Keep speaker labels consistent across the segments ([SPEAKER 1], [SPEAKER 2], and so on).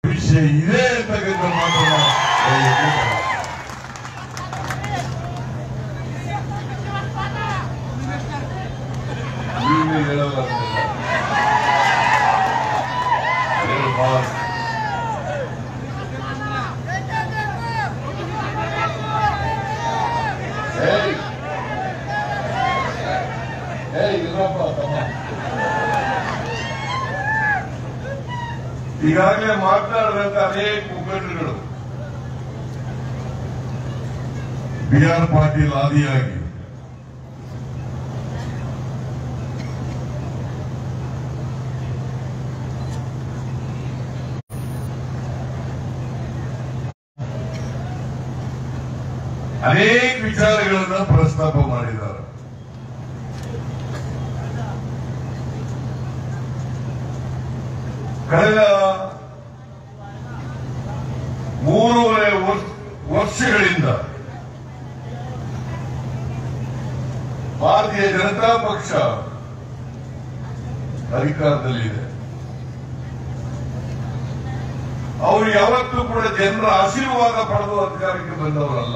[SPEAKER 1] ವಿಷಯ ಇದೆ ಅಂತಕ್ಕಂಥ ಮಾತನ್ನ ದಯವಿಟ್ಟು ಗಮನಿಸಿ. ನೀವೇ ಹೇಳಲ್ಲ ಅಂತಿಲ್ಲ. ಹೇಳು ಬಾಸ್. ಏಯ್. ಏಯ್, ಇರಪ್ಪ ತಮ್ಮ. ಈಗಾಗಲೇ ಮಾತನಾಡಿದಂತ ಅನೇಕ ಮುಖಂಡರುಗಳು ಬಿ ಆರ್ ಪಾಟೀಲ್ ಆದಿಯಾಗಿ ಅನೇಕ ವಿಚಾರಗಳನ್ನ ಪ್ರಸ್ತಾಪ ಮಾಡಿದ್ದಾರೆ ಕಳೆದ ಮೂರುವರೆ ವರ್ಷ- ವರ್ಷಗಳಿಂದ ಭಾರತೀಯ ಜನತಾ ಪಕ್ಷ ಅಧಿಕಾರದಲ್ಲಿದೆ ಅವರು ಯಾವತ್ತೂ ಕೂಡ ಜನರ ಆಶೀರ್ವಾದ ಪಡೆದು ಅಧಿಕಾರಕ್ಕೆ ಬಂದವರಲ್ಲ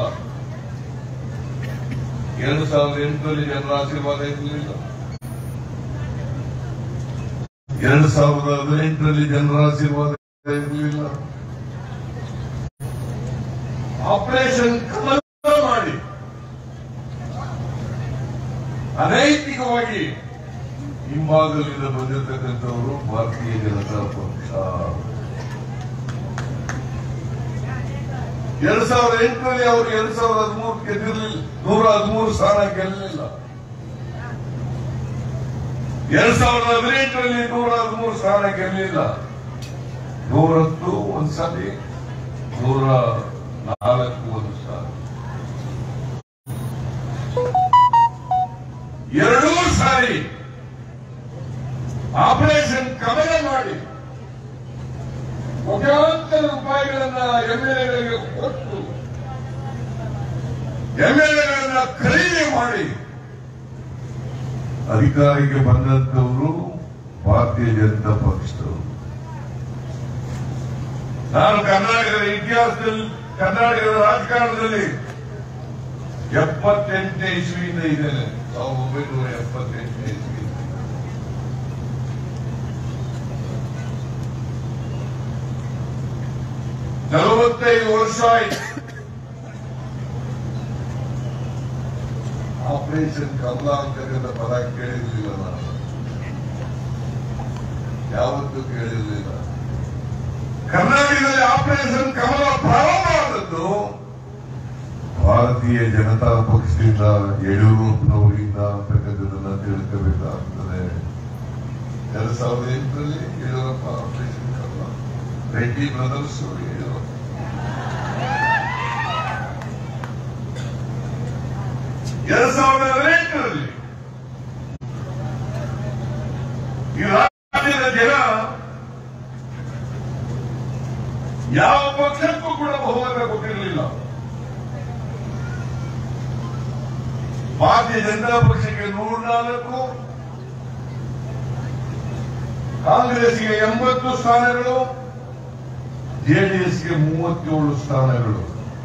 [SPEAKER 1] ಎರಡು ಸಾವಿರದ ಎಂಟರಲ್ಲಿ ಜನರ ಆಶೀರ್ವಾದ ಇರಲಿಲ್ಲ ಎರಡು ಸಾವಿರದ ಹದಿನೆಂಟರಲ್ಲಿ ಜನರ ಆಶೀರ್ವಾದ ಇರಲಿಲ್ಲ ಆಪರೇಷನ್ ಕಮಲ ಮಾಡಿ ಅನೈತಿಕವಾಗಿ ಹಿಂಭಾಗದಿಂದ ಬಂದಿರತಕ್ಕಂಥವರು ಭಾರತೀಯ ಜನತಾ ಪಕ್ಷ ಎರಡ್ ಸಾವಿರದ ಎಂಟರಲ್ಲಿ ಅವರು ಎರಡ್ ಸಾವಿರದ ಹದಿಮೂರು ಗೆದ್ದಿರಲಿಲ್ಲ ನೂರ ಹದಿಮೂರು ಸ್ಥಾನ ಗೆಲ್ಲಲಿಲ್ಲ ಎರಡ್ ಸಾವಿರದ ಹದಿನೆಂಟರಲ್ಲಿ ನೂರ ಹದಿಮೂರು ಸ್ಥಾನ ಗೆಲ್ಲಲಿಲ್ಲ ನೂರತ್ತು ಒಂದ್ಸಲಿ ನೂರ ನಾಲ್ಕು ಒಂದು ಸ್ಥಾನ ಎರಡೂ ಸಾರಿ ಆಪರೇಷನ್ ಕಮಲ ಮಾಡಿ ಕೋಟ್ಯಾಂತರ ರೂಪಾಯಿಗಳನ್ನ ಎಂಎಲ್ಎಗಳಿಗೆ ಕೊಟ್ಟು ಎಂಎಲ್ಎಗಳನ್ನ ಖರೀದಿ ಮಾಡಿ ಅಧಿಕಾರಿಗೆ ಬಂದಂತವರು ಭಾರತೀಯ ಜನತಾ ಪಕ್ಷದವರು ನಾನು ಕರ್ನಾಟಕದ ಇತಿಹಾಸದಲ್ಲಿ ಕರ್ನಾಟಕದ ರಾಜಕಾರಣದಲ್ಲಿ ಎಪ್ಪತ್ತೆಂಟನೇ ಇಸ್ವಿಯಿಂದ ಇದ್ದೇನೆ ಸಾವಿರದ ಒಂಬೈನೂರ ಎಪ್ಪತ್ತೆಂಟನೇ ಇಸ್ವಿ ನಲವತ್ತೈದು ವರ್ಷ ಆಯ್ತು ಆಪರೇಷನ್ ಕಮಲ ಅಂತಕ್ಕಂಥ ಪದ ಕೇಳಿರ್ಲಿಲ್ಲ ನಾನು ಯಾವತ್ತೂ ಕೇಳಿರ್ಲಿಲ್ಲ ಕರ್ನಾಟಕದಲ್ಲಿ ಆಪರೇಷನ್ ಕಮಲ ಪ್ರಾರಂಭ ಆದದ್ದು ಭಾರತೀಯ ಜನತಾ ಪಕ್ಷದಿಂದ ಯಡಿಯೂರಪ್ಪನವರಿಂದ ಅಂತಕ್ಕಂಥದ್ದನ್ನ ತಿಳ್ಕೋಬೇಕಾಗ್ತದೆ ಎರಡ್ ಸಾವಿರದ ಎಂಟರಲ್ಲಿ ಯಡಿಯೂರಪ್ಪ ಆಪರೇಷನ್ ಕಮಲ ರೆಡ್ಡಿ ಬ್ರದರ್ಸ್ ಯಡಿಯೂರಪ್ಪ ಎರಡ್ ಸಾವಿರದ ಹದಿನೆಂಟರಲ್ಲಿ ಈ ರಾಜ್ಯದ ಜನ ಯಾವ ಪಕ್ಷಕ್ಕೂ ಕೂಡ ಬಹುಮತ ಕೊಟ್ಟಿರಲಿಲ್ಲ ಭಾರತೀಯ ಜನತಾ ಪಕ್ಷಕ್ಕೆ ನೂರ ನಾಲ್ಕು ಕಾಂಗ್ರೆಸ್ಗೆ ಎಂಬತ್ತು ಸ್ಥಾನಗಳು ಜೆಡಿಎಸ್ಗೆ ಮೂವತ್ತೇಳು ಸ್ಥಾನಗಳು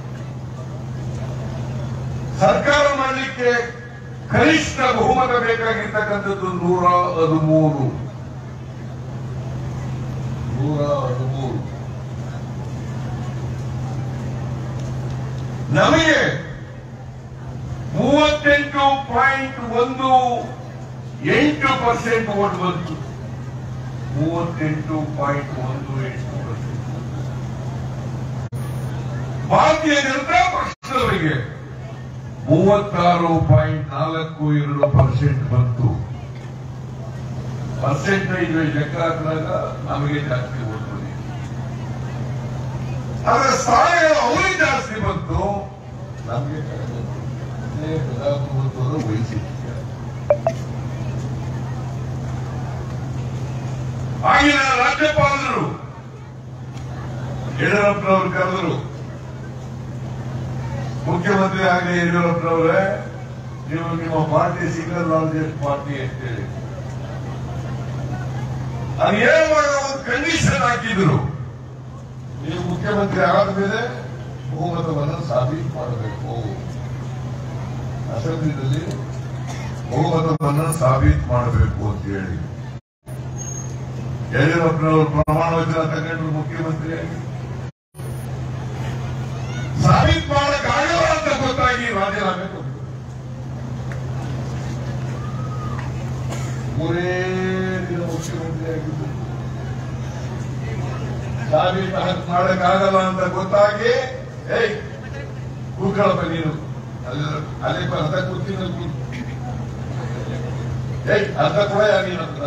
[SPEAKER 1] ಸರ್ಕಾರ ಮಾಡಲಿಕ್ಕೆ ಕನಿಷ್ಠ ಬಹುಮತ ಬೇಕಾಗಿರ್ತಕ್ಕಂಥದ್ದು ನೂರ ಹದಿಮೂರು ನೂರ ಹದಿಮೂರು ನಮಗೆ ಮೂವತ್ತೆಂಟು ಪಾಯಿಂಟ್ ಒಂದು ಎಂಟು ಪರ್ಸೆಂಟ್ ಓಟ್ ಬಂತು ಮೂವತ್ತೆಂಟು ಪಾಯಿಂಟ್ ಒಂದು ಎಂಟು ಪರ್ಸೆಂಟ್ ಭಾರತೀಯ ಜನತಾ ಪಕ್ಷದವರಿಗೆ ಮೂವತ್ತಾರು ಪಾಯಿಂಟ್ ನಾಲ್ಕು ಎರಡು ಪರ್ಸೆಂಟ್ ಬಂತು ಪರ್ಸೆಂಟೇಜ್ ಲೆಕ್ಕ ಹಾಕಿದಾಗ ನಮಗೆ ಜಾಸ್ತಿ ಓಟ್ ಬಂದಿದೆ ಆದ್ರೆ ಸ್ಥಾನಗಳು ಅವರಿಗೆ ಜಾಸ್ತಿ ಬಂತು ನಮಗೆ ಕಡಿಮೆ ಬಂತು. ಇದೇ ಪ್ರಜಾಪ್ರಭುತ್ವದ ವೈಶಿಷ್ಟ್ಯ ಆಗಿನ ರಾಜ್ಯಪಾಲರು ಯಡಿಯೂರಪ್ಪನವರು ಕರೆದರು ಮುಖ್ಯಮಂತ್ರಿ ಆಗಲಿ ಯಡಿಯೂರಪ್ಪನವರೇ ನೀವು ನಿಮ್ಮ ಪಾರ್ಟಿ ಸಿಂಗಲ್ ಲಾರ್ಜೆಸ್ಟ್ ಪಾರ್ಟಿ ಅಂತೇಳಿ ಅದು ಹೇಳುವಾಗ ಒಂದು ಕಂಡೀಷನ್ ಹಾಕಿದ್ರು ಮುಖ್ಯಮಂತ್ರಿ ಆದ ಮೇಲೆ ಬಹುಮತವನ್ನು ಸಾಬೀತು ಮಾಡಬೇಕು ಅಸೆಂಬ್ಲಿನಲ್ಲಿ ಬಹುಮತವನ್ನು ಸಾಬೀತು ಮಾಡಬೇಕು ಅಂತ ಹೇಳಿ ಯಡಿಯೂರಪ್ಪನವರು ಪ್ರಮಾಣ ವಚನ ತಗೊಂಡ್ರು ಮುಖ್ಯಮಂತ್ರಿಯಾಗಿ ಸಾಬೀತು ಮಾಡಕ್ಕಾಗಲ್ಲ ಅಂತ ಗೊತ್ತಾಗಿ ರಾಜೀನಾಮೆ ಕೊಟ್ಟರು ಮೂರೇ ದಿನ ಮುಖ್ಯಮಂತ್ರಿ ಆಗಿದ್ದು ಸಾಬೀತು ಹಾಕ್ ಮಾಡಕ್ಕಾಗಲ್ಲ ಅಂತ ಗೊತ್ತಾಗಿ ಏಯ್ ಕೂತ್ಕೊಳ್ಳಪ್ಪ ನೀನು ಅಲ್ಲಿ ಅಲ್ಲಿ ಅರ್ಧ ಕೂತಿನ ಕೂತ್ ಏಯ್ ಅರ್ಧ ಕೂಡ ನೀನು ಅಂತ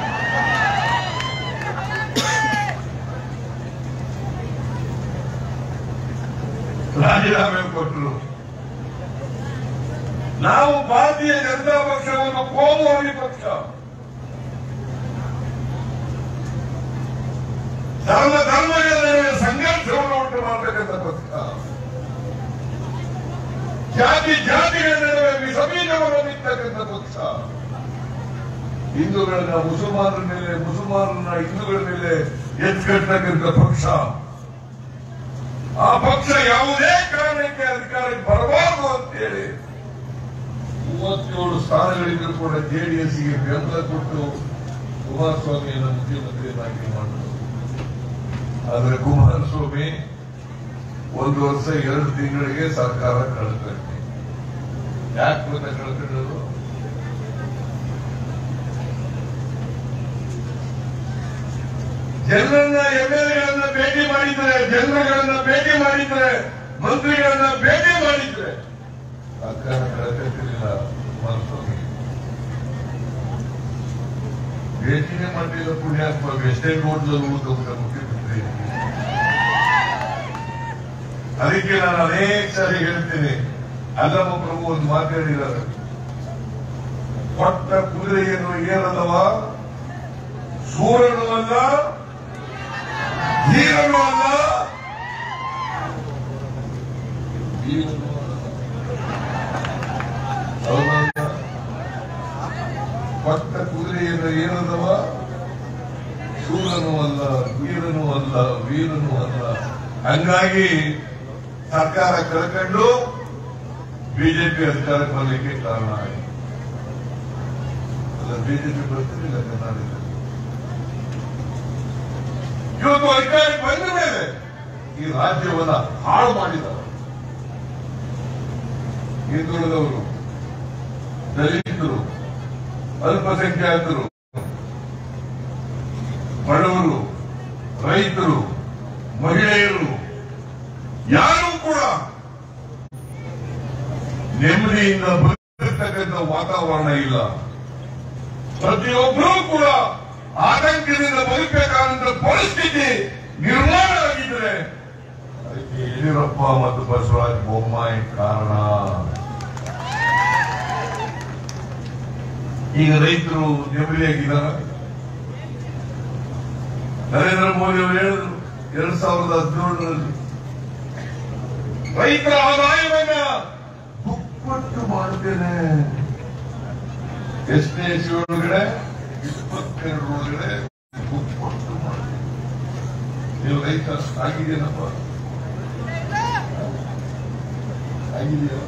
[SPEAKER 1] ರಾಜೀನಾಮೆ ಕೊಟ್ಟರು ನಾವು ಭಾರತೀಯ ಜನತಾ ಪಕ್ಷವನ್ನು ಕೋಮುವಾದಿ ಪಕ್ಷ ಧರ್ಮ ಧರ್ಮಗಳ ನಡುವೆ ಸಂಘರ್ಷವನ್ನು ಉಂಟು ಮಾಡತಕ್ಕಂಥ ಪಕ್ಷ ಜಾತಿ ಜಾತಿಗಳ ನಡುವೆ ವಿಷಬೀಜವನ್ನು ಬಿತ್ತಕ್ಕಂಥ ಪಕ್ಷ ಹಿಂದೂಗಳನ್ನ ಮುಸಲ್ಮಾನರ ಮೇಲೆ ಮುಸಲ್ಮಾನರನ್ನ ಹಿಂದೂಗಳ ಮೇಲೆ ಎತ್ಕಟ್ಟತಕ್ಕಂಥ ಪಕ್ಷ ಆ ಪಕ್ಷ ಯಾವುದೇ ಕಾರಣಕ್ಕೆ ಅಧಿಕಾರಕ್ಕೆ ಬರಬಾರದು ಅಂತೇಳಿ ಮೂವತ್ತೇಳು ಸ್ಥಾನಗಳಿಂದ ಕೂಡ ಜೆಡಿಎಸ್ಗೆ ಬೆಂಬಲ ಕೊಟ್ಟು ಕುಮಾರಸ್ವಾಮಿಯನ್ನು ಮುಖ್ಯಮಂತ್ರಿಯನ್ನಾಗಿ ಮಾಡಿದರು ಆದರೆ ಕುಮಾರಸ್ವಾಮಿ ಒಂದು ವರ್ಷ ಎರಡು ತಿಂಗಳಿಗೆ ಸರ್ಕಾರ ಕಳ್ಕೊಂಡೆ ಯಾಕೆ ಗೊತ್ತಾ ಕಳ್ಕೊಂಡರು ಜನರನ್ನ ಎಂಎಲ್ಎಗಳನ್ನ ಭೇಟಿ ಮಾಡಿದ್ರೆ ಜನರುಗಳನ್ನ ಭೇಟಿ ಮಾಡಿದ್ರೆ ಮಂತ್ರಿಗಳನ್ನ ಭೇಟಿ ಮಾಡಿದ್ರೆ ಸರ್ಕಾರ ಕಳ್ಕೊತಿರ್ಲಿಲ್ಲ ಕುಮಾರಸ್ವಾಮಿ ಭೇಟಿನೇ ಮಾಡಲಿಲ್ಲ ಪುಣ್ಯಾತ್ಮ ವೆಸ್ಟರ್ನ್ ರೋಡ್ನಲ್ಲಿ ಉಳಿದ ಮುಖ್ಯಮಂತ್ರಿ ಅದಕ್ಕೆ ನಾನು ಅನೇಕ ಸಾರಿ ಹೇಳ್ತೀನಿ ಅಲ್ಲಮ್ಮ ಪ್ರಭು ಒಂದು ಮಾತಾಡಿದ್ದಾರೆ ಕೊಟ್ಟ ಕುದುರೆಯನ್ನು ಏರದವ ಸೂರನು ಅಲ್ಲ ಧೀರನು ಅಲ್ಲ ವೀರನು ಅಲ್ಲ. ಹೌದಲ್ಲ? ಕೊಟ್ಟ ಕುದುರೆಯನ್ನು ಏರದವ ಶೂರನು ಅಲ್ಲ ವೀರನು ಅಲ್ಲ ವೀರನು ಅಲ್ಲ ಹಂಗಾಗಿ ಸರ್ಕಾರ ಕಳ್ಕೊಂಡು ಬಿಜೆಪಿ ಅಧಿಕಾರಕ್ಕೆ ಬರಲಿಕ್ಕೆ ಕಾರಣ ಆಗಿದೆ ಅಲ್ಲ ಬಿಜೆಪಿ ಬರ್ತಿರಲಿಲ್ಲ ಕರ್ನಾಟಕದಲ್ಲಿ ಇವತ್ತು ಅಧಿಕಾರಕ್ಕೆ ಬಂದ ಮೇಲೆ ಈ ರಾಜ್ಯವನ್ನ ಹಾಳು ಮಾಡಿದವರು ಹಿಂದುಳಿದವರು ದಲಿತರು ಅಲ್ಪಸಂಖ್ಯಾತರು ಬಡವರು ರೈತರು ಮಹಿಳೆಯರು ಯಾರೂ ಕೂಡ ನೆಮ್ಮದಿಯಿಂದ ಬದುಕತಕ್ಕಂಥ ವಾತಾವರಣ ಇಲ್ಲ ಪ್ರತಿಯೊಬ್ಬರೂ ಕೂಡ ಆತಂಕದಿಂದ ಬದುಕಬೇಕಾದಂತ ಪರಿಸ್ಥಿತಿ ನಿರ್ಮಾಣ ಆಗಿದ್ರೆ ಅದಕ್ಕೆ ಯಡಿಯೂರಪ್ಪ ಮತ್ತು ಬಸವರಾಜ ಬೊಮ್ಮಾಯಿ ಕಾರಣ ಈಗ ರೈತರು ನೆಮ್ಮದಿಯಾಗಿದ್ದಾರೆ ನರೇಂದ್ರ ಮೋದಿ ಅವರು ಹೇಳಿದ್ರು ಎರಡ್ ಸಾವಿರದ ಹದಿನೇಳರಲ್ಲಿ ರೈತರ ಆದಾಯವನ್ನ ದುಪ್ಪಟ್ಟು ಮಾಡ್ತೇನೆ ಎಷ್ಟನೇ ಇಸ್ವಿ ಒಳಗಡೆ ಇಪ್ಪತ್ತೆರಡು ಒಳಗಡೆ ದುಪ್ಪಟ್ಟು ಮಾಡ್ತೇನೆ ನೀವು ರೈತ ಆಗಿದೆಯೇನಪ್ಪ ಆಗಿದೆಯಾ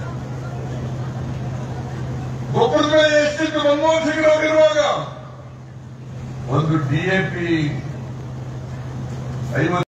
[SPEAKER 1] ಗೊಬ್ಬರದ ಬೆಲೆ ಎಷ್ಟಿತ್ತು ಮನಮೋಹನ್ ಸಿಂಗ್ ಇರುವಾಗ ಒಂದು ಡಿಎಪಿ ಐವತ್ತು